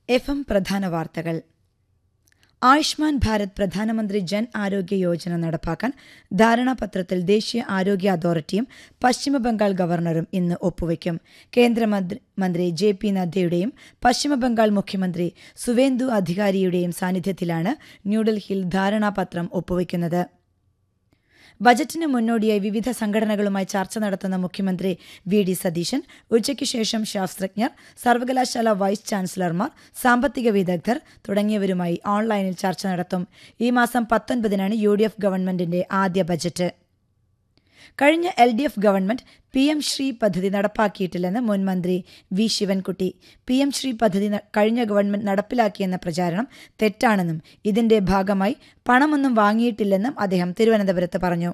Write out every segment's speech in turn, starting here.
F M പ്രധാന വാർത്തകൾ ആയുഷ്മാൻ ഭാരത് പ്രധാനമന്ത്രി ജൻ ആരോഗ്യ യോജന നടപ്പാക്കാൻ ധാരണാപത്രത്തിൽ ദേശീയ ആരോഗ്യ അതോറിറ്റിയും പശ്ചിമബംഗാൾ ഗവർണറും ഇന്ന് ഒപ്പുവയ്ക്കും കേന്ദ്രമന്ത്രി മന്ത്രി ജെ പി നദ്ദയുടെയും പശ്ചിമബംഗാൾ മുഖ്യമന്ത്രി സുവേന്ദു അധികാരിയുടെയും സാന്നിധ്യത്തിലാണ് ന്യൂഡൽഹിയിൽ ധാരണാപത്രം ഒപ്പുവയ്ക്കുന്നത് ബജറ്റിന് മുന്നോടിയായി വിവിധ സംഘടനകളുമായി ചർച്ച നടത്തുന്ന മുഖ്യമന്ത്രി വി ഡി സതീശൻ ഉച്ചയ്ക്ക് ശേഷം ശാസ്ത്രജ്ഞർ സർവകലാശാല വൈസ് ചാൻസലർമാർ സാമ്പത്തിക വിദഗ്ധർ തുടങ്ങിയവരുമായി ഓൺലൈനിൽ ചർച്ച നടത്തും ഈ മാസം പത്തൊൻപതിനാണ് യു ഡി എഫ് ഗവൺമെന്റിന്റെ ആദ്യ ബജറ്റ് കഴിഞ്ഞ L D F government P M Shri പദ്ധതി നടപ്പാക്കിയിട്ടില്ലെന്ന് മുൻ മന്ത്രി V Sivankutty P M Shri പദ്ധതി ന- കഴിഞ്ഞ ഗവൺമെന്റ് നടപ്പിലാക്കിയെന്ന പ്രചാരണം തെറ്റാണെന്നും ഇതിന്റെ ഭാഗമായി പണമൊന്നും വാങ്ങിയിട്ടില്ലെന്നും അദ്ദേഹം തിരുവനന്തപുരത്ത് പറഞ്ഞു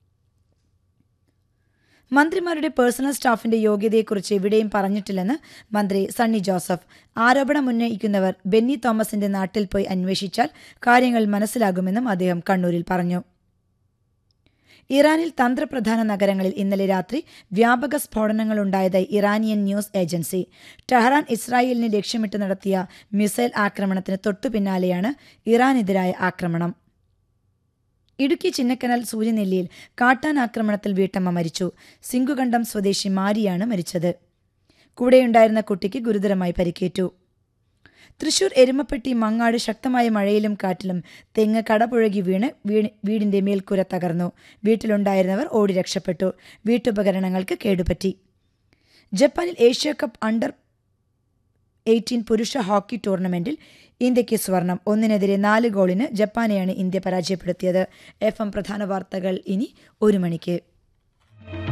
മന്ത്രിമാരുടെ പേഴ്സണൽ സ്റ്റാഫിന്റെ യോഗ്യതയെക്കുറിച്ച് എവിടെയും പറഞ്ഞിട്ടില്ലെന്ന് മന്ത്രി സണ്ണി ജോസഫ് ആരോപണം ഉന്നയിക്കുന്നവർ ബെന്നി തോമസിന്റെ നാട്ടിൽ പോയി അന്വേഷിച്ചാൽ കാര്യങ്ങൾ മനസ്സിലാകുമെന്നും അദ്ദേഹം കണ്ണൂരിൽ പറഞ്ഞു ഇറാനിൽ തന്ത്രപ്രധാന നഗരങ്ങളിൽ ഇന്നലെ രാത്രി വ്യാപക സ്ഫോടനങ്ങളുണ്ടായതായി ഇറാനിയൻ ന്യൂസ് ഏജൻസി ടെഹ്റാൻ ഇസ്രായേലിനെ ലക്ഷ്യമിട്ട് നടത്തിയ മിസൈൽ ആക്രമണത്തിന് തൊട്ടുപിന്നാലെയാണ് ഇറാനെതിരായ ആക്രമണം ഇടുക്കി ചിന്നക്കനാൽ സൂര്യനെല്ലിയിൽ കാട്ടാൻ ആക്രമണത്തിൽ വീട്ടമ്മ മരിച്ചു സിംഗുകണ്ഠം സ്വദേശി മാരിയാണ് മരിച്ചത് കൂടെയുണ്ടായിരുന്ന കുട്ടിക്ക് ഗുരുതരമായി പരിക്കേറ്റു തൃശൂർ എരുമപ്പെട്ടി മങ്ങാട് ശക്തമായ മഴയിലും കാറ്റിലും തെങ്ങ് കടപുഴകി വീണ് വീണ് വീടിന്റെ മേൽക്കൂര തകർന്നു വീട്ടിലുണ്ടായിരുന്നവർ ഓടി രക്ഷപ്പെട്ടു വീട്ടുപകരണങ്ങൾക്ക് കേടുപറ്റി ജപ്പാനിൽ ഏഷ്യ കപ്പ് അണ്ടർ എയ്റ്റീൻ പുരുഷ ഹോക്കി ടൂർണമെന്റിൽ ഇന്ത്യയ്ക്ക് സ്വർണം ഒന്നിനെതിരെ നാല് ഗോളിന് ജപ്പാനെയാണ് ഇന്ത്യ പരാജയപ്പെടുത്തിയത് എഫ് എം പ്രധാന വാർത്തകൾ ഇനി ഒരു മണിക്ക്